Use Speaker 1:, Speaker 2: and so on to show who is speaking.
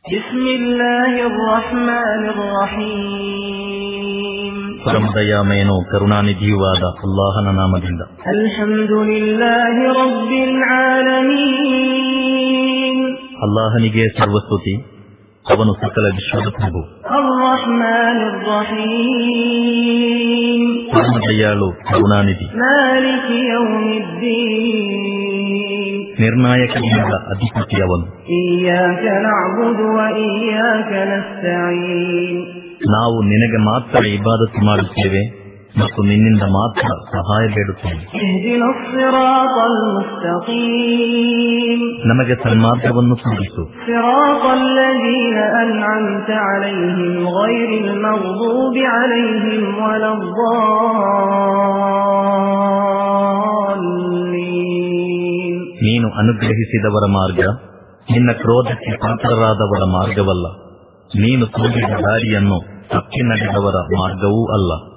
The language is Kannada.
Speaker 1: بسم الله الرحمن الرحيم
Speaker 2: ಪರಮದಯಾಮಯನೋ ಕರುಣಾನಿಧಿಯೂ ಆದ ಅಲ್ಲಾಹನ ನಾಮದಿಂದ
Speaker 1: الحمد لله رب العالمين
Speaker 2: ಅಲ್ಲಾಹನಿಗೆ ಸರ್ವಸ್ತುತಿ ಅವನು ಸಕಲ ವಿಶ್ವದ ಪ್ರಭು
Speaker 1: الرحمن الرحيم
Speaker 2: ಪರಮದಯಾಳು ಕರುಣಾನಿಧಿ
Speaker 1: مالك يوم الدين
Speaker 2: ನಿರ್ಣಾಯಕನಿಂದ ಅಧಿಪತಿ ಅವನು
Speaker 1: إياك نعبد وإياك نستعين
Speaker 2: ನಾವು ನಿನಗೆ ಮಾತ್ರ ಇಬಾದತ್ತು ಮಾಡುತ್ತೇವೆ ಮತ್ತು ನಿನ್ನಿಂದ ಮಾತ್ರ ಸಹಾಯ ಬೇಡುತ್ತೇವೆ
Speaker 1: اهدنا الصراط المستقيم
Speaker 2: ನಮಗೆ ಸನ್ಮಾರ್ಗವನ್ನು ತೋರಿಸು
Speaker 1: صراط الذين أنعمت عليهم غير المغضوب عليهم ولا الضالين
Speaker 2: ನೀನು ಅನುಗ್ರಹಿಸಿದವರ ಮಾರ್ಗ ನಿನ್ನ ಕ್ರೋಧಕ್ಕೆ ಪಾತ್ರರಾದವರ ಮಾರ್ಗವಲ್ಲ ನೀನು ತೋರಿದ ದಾರಿಯನ್ನು ತಪ್ಪಿ ನಡೆದವರ ಮಾರ್ಗವೂ ಅಲ್ಲ